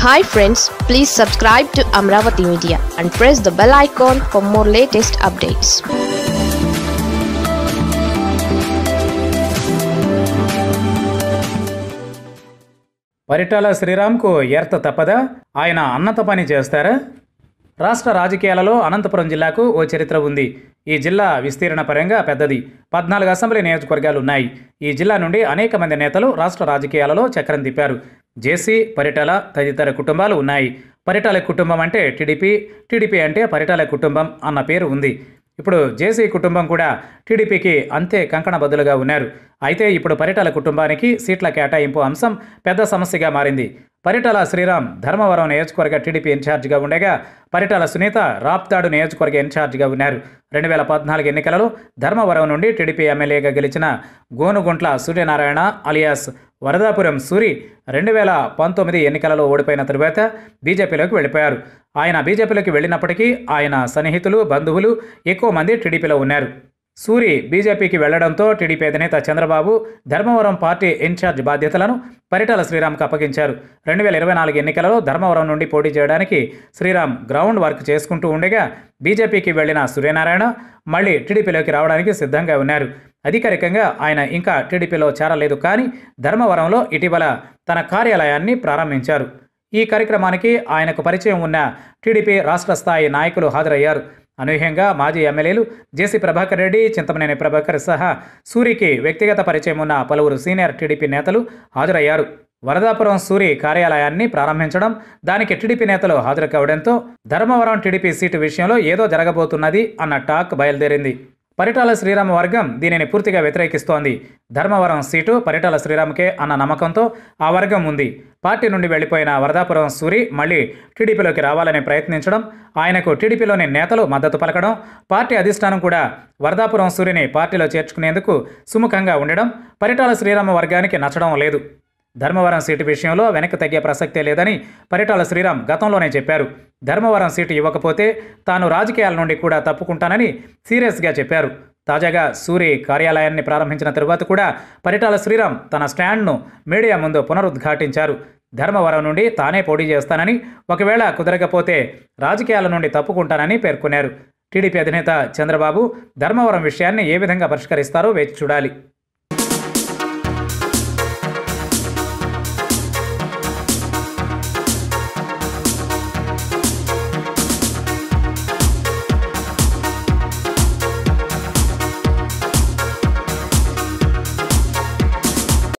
hi friends please subscribe to Amaravati media and press the bell icon for more latest updates Paritala శ్రీరామ్కు ఎర్త తప్పదా ఆయన అన్నత పని చేస్తారా రాష్ట్ర రాజకీయాలలో అనంతపురం జిల్లాకు ఓ చరిత్ర ఉంది ఈ జిల్లా విస్తీర్ణ పరంగా పెద్దది పద్నాలుగు అసెంబ్లీ నియోజకవర్గాలు ఉన్నాయి ఈ జిల్లా నుండి అనేక మంది నేతలు రాష్ట్ర రాజకీయాలలో చక్రం తిప్పారు జేసీ పరిటాల తదితర కుటుంబాలు ఉన్నాయి పరిటాల కుటుంబం అంటే టీడీపీ టీడీపీ అంటే పరిటాల కుటుంబం అన్న పేరు ఉంది ఇప్పుడు జేసీ కుటుంబం కూడా టీడీపీకి అంతే కంకణ బదులుగా ఉన్నారు అయితే ఇప్పుడు పరిటాల కుటుంబానికి సీట్ల కేటాయింపు అంశం పెద్ద సమస్యగా మారింది పరిటాల శ్రీరామ్ ధర్మవరం నియోజకవర్గ టీడీపీ ఇన్ఛార్జిగా ఉండగా పరిటాల సునీత రాప్తాడు నియోజకవర్గ ఇన్ఛార్జిగా ఉన్నారు రెండు వేల పద్నాలుగు ఎన్నికలలో ధర్మవరం నుండి టీడీపీ ఎమ్మెల్యేగా గెలిచిన గోనుగుంట్ల సూర్యనారాయణ అలియాస్ వరదాపురం సూరి రెండు వేల పంతొమ్మిది ఎన్నికలలో ఓడిపోయిన తరువాత బీజేపీలోకి వెళ్ళిపోయారు ఆయన బీజేపీలోకి వెళ్ళినప్పటికీ ఆయన సన్నిహితులు బంధువులు ఎక్కువ మంది టీడీపీలో ఉన్నారు సూరి బీజేపీకి వెళ్లడంతో టీడీపీ అధినేత చంద్రబాబు ధర్మవరం పార్టీ ఇన్ఛార్జ్ బాధ్యతలను పరిటాల శ్రీరామ్కు అప్పగించారు రెండు వేల ఇరవై నాలుగు ఎన్నికలలో ధర్మవరం నుండి పోటీ చేయడానికి శ్రీరామ్ గ్రౌండ్ వర్క్ చేసుకుంటూ ఉండగా బీజేపీకి వెళ్లిన సూర్యనారాయణ మళ్ళీ టీడీపీలోకి రావడానికి సిద్ధంగా ఉన్నారు అధికారికంగా ఆయన ఇంకా టీడీపీలో చేరలేదు కానీ ధర్మవరంలో ఇటీవల తన కార్యాలయాన్ని ప్రారంభించారు ఈ కార్యక్రమానికి ఆయనకు పరిచయం ఉన్న టీడీపీ రాష్ట్ర స్థాయి నాయకులు హాజరయ్యారు అనూహ్యంగా మాజీ ఎమ్మెల్యేలు జేసీ ప్రభాకర్ రెడ్డి చింతమనేని ప్రభాకర్ సహా సూరికి వ్యక్తిగత పరిచయం ఉన్న పలువురు సీనియర్ టీడీపీ నేతలు హాజరయ్యారు వరదాపురం సూరి కార్యాలయాన్ని ప్రారంభించడం దానికి టీడీపీ నేతలు హాజరు కావడంతో ధర్మవరం టీడీపీ సీటు విషయంలో ఏదో జరగబోతున్నది అన్న టాక్ బయలుదేరింది పరిటాల శ్రీరామ వర్గం దీనిని పూర్తిగా వ్యతిరేకిస్తోంది ధర్మవరం సీటు పరిటాల శ్రీరామ్కే అన్న నమ్మకంతో ఆ వర్గం ఉంది పార్టీ నుండి వెళ్లిపోయిన వరదాపురం సూరి మళ్ళీ టీడీపీలోకి రావాలని ప్రయత్నించడం ఆయనకు టీడీపీలోని నేతలు మద్దతు పలకడం పార్టీ అధిష్టానం కూడా వరదాపురం సూరిని పార్టీలో చేర్చుకునేందుకు సుముఖంగా ఉండడం పరిటాల శ్రీరామ వర్గానికి నచ్చడం లేదు ధర్మవరం సీటు విషయంలో వెనక్కి తగ్గే ప్రసక్తే లేదని పరిటాల శ్రీరామ్ గతంలోనే చెప్పారు ధర్మవరం సీటు ఇవ్వకపోతే తాను రాజకీయాల నుండి కూడా తప్పుకుంటానని సీరియస్గా చెప్పారు తాజాగా సూరి కార్యాలయాన్ని ప్రారంభించిన తరువాత కూడా పరిటాల శ్రీరామ్ తన స్టాండ్ను మీడియా ముందు పునరుద్ఘాటించారు ధర్మవరం నుండి తానే పోటీ చేస్తానని ఒకవేళ కుదరకపోతే రాజకీయాల నుండి తప్పుకుంటానని పేర్కొన్నారు టీడీపీ అధినేత చంద్రబాబు ధర్మవరం విషయాన్ని ఏ విధంగా పరిష్కరిస్తారో వేచి చూడాలి